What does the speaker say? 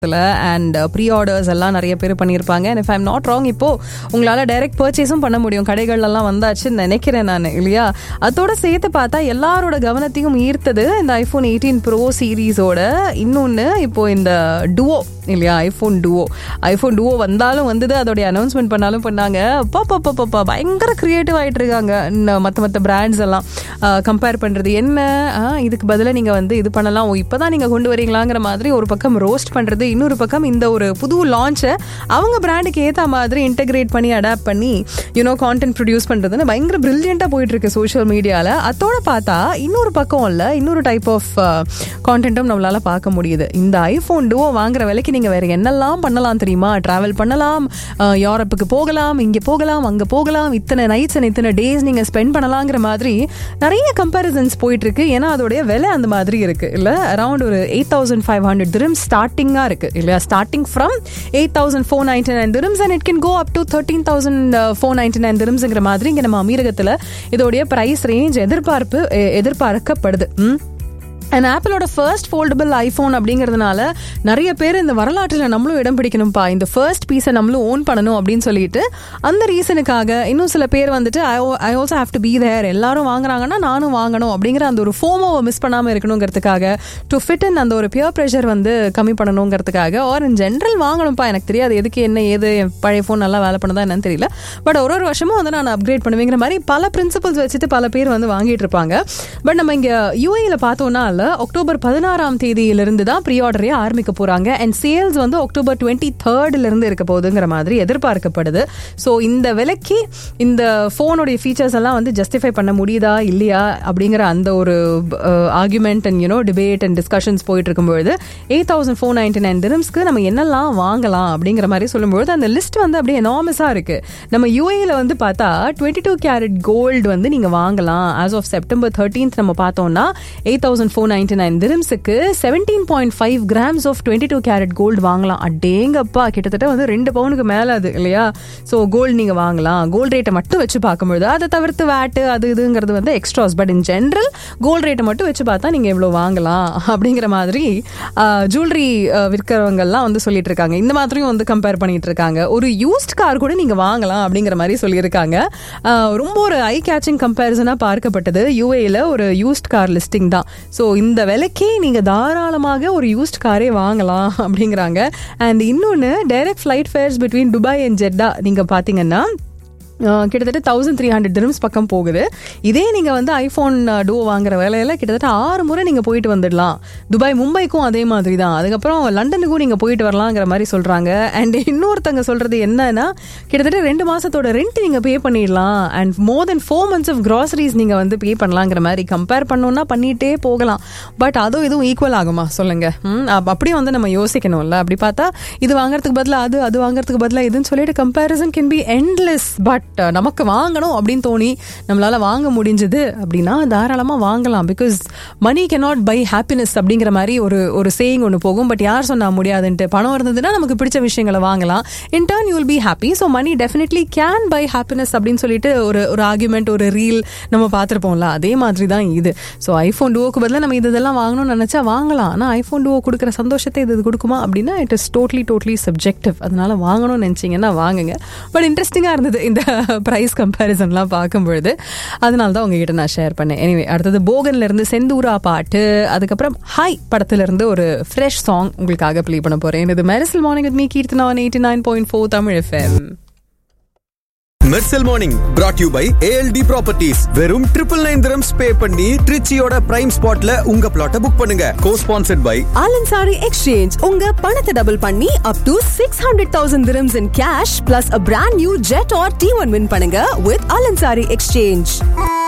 and pre orders எல்லாம் நிறைய பேர் பண்ணியிருப்பாங்க and if I'm not wrong இப்போ உங்களால் டைரக்ட் பர்ச்சேஸும் பண்ண முடியும் கடைகள்லாம் வந்தாச்சுன்னு நினைக்கிறேன் நான் இல்லையா அதோட சேர்த்து பார்த்தா எல்லாரோட கவனத்தையும் ஈர்த்தது இந்த ஐஃபோன் எயிட்டீன் ப்ரோ சீரீஸோட இன்னொன்று இப்போ இந்த டுவோ இல்லையா ஐஃபோன் டுவோ ஐஃபோன் டுவோ வந்தாலும் வந்தது அதோடைய அனௌன்ஸ்மெண்ட் பண்ணாலும் பண்ணாங்க அப்பா பாப்பா பயங்கர க்ரியேட்டிவ் ஆகிட்டு இருக்காங்க மற்ற மற்ற பிராண்ட்ஸ் எல்லாம் கம்பேர் பண்ணுறது என்ன ஆ, இதுக்கு பதிலாக நீங்கள் வந்து இது பண்ணலாம் ஓ இப்போ தான் நீங்கள் கொண்டு வரீங்களாங்கிற மாதிரி ஒரு பக்கம் ரோஸ்ட் பண்ணுறது இன்னொரு பக்கம் இந்த ஒரு புது லான்ச்சை அவங்க பிராண்டுக்கு ஏற்ற மாதிரி இன்டெகிரேட் பண்ணி அடாப்ட் பண்ணி யூனோ கான்டென்ட் ப்ரொடியூஸ் பண்ணுறதுன்னு பயங்கர பிரில்லியண்ட்டாக போயிட்டு இருக்கு சோஷியல் மீடியாவில் அதோட பார்த்தா இன்னொரு பக்கம் இல்லை இன்னொரு டைப் ஆஃப் கான்டென்ட்டும் நம்மளால பார்க்க முடியுது இந்த ஐஃபோன் டூவோ வாங்குற விலைக்கு நீங்கள் வேற என்னெல்லாம் பண்ணலாம் தெரியுமா ட்ராவல் பண்ணலாம் அஹ், யூரோப்புக்கு போகலாம் இங்கே போகலாம் அங்கே போகலாம் இத்தனை நைட்ஸ் அண்ட் இத்தனை டேஸ் நீங்கள் ஸ்பெண்ட் பண்ணலாங்கிற மாதிரி நிறைய கம்பேரிசன்ஸ் போயிட்டு இருக்கு ஏன்னா அதோடைய விலை அந்த மாதிரி இருக்கு இல்லை அரௌண்ட் ஒரு eight thousand five hundred dirham ஸ்டார்டிங்காக இருக்கு இல்லையா starting from eight thousand four ninety nine dirhams and it can go up to thirteen thousand four ninety nine திரம்ஸுங்கிற மாதிரி இங்கே நம்ம அமீரகத்தில் இதோடைய ப்ரைஸ் ரேஞ்ச் எதிர்பார்ப்பு எ- எதிர்பார்க்கப்படுது ம் அண்ட் ஆப்பிளோட ஃபர்ஸ்ட் ஃபோல்டபுள் ஐஃபோன் அப்படிங்கிறதுனால நிறைய பேர் இந்த வரலாற்றில் நம்மளும் இடம் பிடிக்கணும்ப்பா இந்த ஃபர்ஸ்ட் பீஸை நம்மளும் ஓன் பண்ணணும் அப்படின்னு சொல்லிட்டு அந்த ரீசனுக்காக இன்னும் சில பேர் வந்துட்டு I I also have to be there எல்லாரும் வாங்குறாங்கன்னா நானும் வாங்கணும் அப்படிங்கிற அந்த ஒரு ஃபோமோவை மிஸ் பண்ணாமல் இருக்கணுங்கிறதுக்காக டு ஃபிட் இன் அந்த ஒரு பியர் ப்ரெஷர் வந்து கம்மி பண்ணணுங்கிறதுக்காக ஆர் இன் ஜென்ரல் வாங்கணும்ப்பா எனக்கு தெரியாது எதுக்கு என்ன ஏது என் பழைய ஃபோன் நல்லா வேலை பண்ணுதா என்னன்னு தெரியல பட் ஒரு ஒரு வருஷமும் வந்து நான் அப்கிரேட் பண்ணுவேங்கிற மாதிரி பல பிரின்சிபல்ஸ் வச்சுட்டு பல பேர் வந்து வாங்கிட்டு இருப்பாங்க பட் நம்ம இங்க யூஏல பார்த்தோம்னா இல்ல அக்டோபர் பதினாறாம் தேதியிலிருந்து தான் ப்ரீ ஆர்டரே ஆரம்பிக்க போறாங்க அண்ட் சேல்ஸ் வந்து அக்டோபர் டுவெண்ட்டி தேர்ட்ல இருந்து இருக்க போகுதுங்கிற மாதிரி எதிர்பார்க்கப்படுது ஸோ இந்த விலைக்கு இந்த ஃபோனுடைய ஃபீச்சர்ஸ் எல்லாம் வந்து ஜஸ்டிஃபை பண்ண முடியுதா இல்லையா அப்படிங்கிற அந்த ஒரு argument and you know debate and discussions போயிட்டு இருக்கும்பொழுது eight thousand four ninety nine திரம்ஸ்க்கு நம்ம என்னெல்லாம் வாங்கலாம் அப்படிங்கிற மாதிரி சொல்லும்பொழுது அந்த லிஸ்ட் வந்து அப்படியே எனாமஸாக இருக்கு நம்ம யூஏல வந்து பார்த்தா டுவெண்ட்டி டூ கேரட் கோல்டு வந்து நீங்க வாங்கலாம் ஆஸ் ஆஃப் செப்டம்பர் தேர்ட்டீன்த் நம்ம பார்த்தோம்னா eight thousand four ninety nine திரம்ஸுக்கு seventeen point five grams of twenty two carat gold வாங்கலாம் அடேங்கப்பா கிட்டத்தட்ட வந்து ரெண்டு பவுனுக்கு மேலே அது இல்லையா ஸோ கோல்டு நீங்க வாங்கலாம் கோல்டு ரேட்டை மட்டும் வச்சு பார்க்கும்பொழுது அதை தவிர்த்து வேட்டு அது இதுங்கிறது வந்து extras but in general gold ரேட்டை மட்டும் வச்சு பார்த்தா நீங்க எவ்வளோ வாங்கலாம் அப்படிங்கிற மாதிரி ஜுவல்லரி விற்கிறவங்கெல்லாம் வந்து சொல்லிட்டு இருக்காங்க இந்த மாதிரியும் வந்து கம்பேர் பண்ணிட்டு இருக்காங்க ஒரு யூஸ்ட் கார் கூட நீங்க வாங்கலாம் அப்படிங்கிற மாதிரி சொல்லியிருக்காங்க ஆஹ் ரொம்ப ஒரு ஐ கேச்சிங் கம்பேரிசனாக பார்க்கப்பட்டது யூஏல ஒரு யூஸ்ட் கார் லிஸ்டிங் தான் ஸோ இந்த விலைக்கே நீங்க தாராளமாக ஒரு யூஸ்ட் காரே வாங்கலாம் அப்படிங்கிறாங்க அண்ட் இன்னொன்று direct flight fares between Dubai and Jeddah நீங்க பார்த்தீங்கன்னா அஹ் கிட்டத்தட்ட தௌசண்ட் த்ரீ ஹண்ட்ரட் திரம்ஸ் பக்கம் போகுது இதே நீங்கள் வந்து ஐஃபோன் டூ வாங்குற வேலையில் கிட்டத்தட்ட ஆறு முறை நீங்கள் போயிட்டு வந்துடலாம் துபாய் மும்பைக்கும் அதே மாதிரி தான் அதுக்கப்புறம் லண்டனுக்கும் நீங்கள் போயிட்டு வரலாங்கிற மாதிரி சொல்கிறாங்க அண்ட் இன்னொருத்தங்க சொல்கிறது என்னன்னா கிட்டத்தட்ட ரெண்டு மாதத்தோட ரெண்ட் நீங்கள் பே பண்ணிடலாம் and more then four months of groceries நீங்கள் வந்து பே பண்ணலாங்கிற மாதிரி கம்பேர் பண்ணோன்னா பண்ணிகிட்டே போகலாம் பட் அதுவும் இதுவும் ஈக்குவல் ஆகுமா சொல்லுங்க ம், அப்ப- அப்படியே வந்து நம்ம யோசிக்கணும்ல அப்படி பார்த்தா இது வாங்குறதுக்கு பதிலாக அது அது வாங்குறதுக்கு பதிலாக இதுன்னு சொல்லிட்டு comparison can be endless but நமக்கு வாங்கணும் அப்படின்னு தோணி நம்மளால வாங்க முடிஞ்சது அப்படின்னா தாராளமாக வாங்கலாம் because money cannot buy happiness அப்படிங்கிற மாதிரி ஒரு ஒரு சேயிங் ஒன்று போகும் பட் யார் சொன்னா முடியாதுன்ட்டு பணம் இருந்ததுன்னா நமக்கு பிடிச்ச விஷயங்களை வாங்கலாம் in turn you will be happy so money definitely can buy happiness அப்படின்னு சொல்லிட்டு ஒரு ஒரு ஆர்குமெண்ட் ஒரு ரீல் நம்ம பார்த்துருப்போம்ல அதே மாதிரி தான் இது ஸோ ஐஃபோன் டூவோக்கு பதிலாக நம்ம இது இதெல்லாம் வாங்கணும்னு நினச்சா வாங்கலாம் ஆனால் ஐஃபோன் டூவோ கொடுக்குற சந்தோஷத்தை இது இது கொடுக்குமா அப்படின்னா it is totally totally subjective அதனால வாங்கணும்னு நினச்சிங்கன்னா வாங்குங்க பட் இன்ட்ரெஸ்டிங்காக இருந்தது இந்த ப்ரைஸ் கம்பேரிசன்லாம் பார்க்கும்பொழுது அதனால தான் உங்ககிட்ட நான் ஷேர் பண்ணேன் எனிவே அடுத்தது போகன்ல இருந்து செந்தூரா பாட்டு அதுக்கப்புறம் ஹாய் படத்துல இருந்து ஒரு ஃப்ரெஷ் சாங் உங்களுக்காக ப்ளே பண்ண போறேன் இது Mersal morning with me Keerthana eighty nine point four Tamil FM Mersal morning brought you by ALT properties வெறும் ட்ரிபிள் நைன் திரம்ஸ் பே பண்ணி ட்ரிச்சியோட பிரைம் ஸ்பாட்ல உங்க பிளாட்டை புக் பண்ணுங்க co sponsored by Al Ansari exchange உங்க பணத்தை டபுள் பண்ணி up to six hundred thousand dirhams in cash plus a brand new Jetour T one win பண்ணுங்க வித் ஆலன்சாரி எக்ஸ்சேஞ்ச்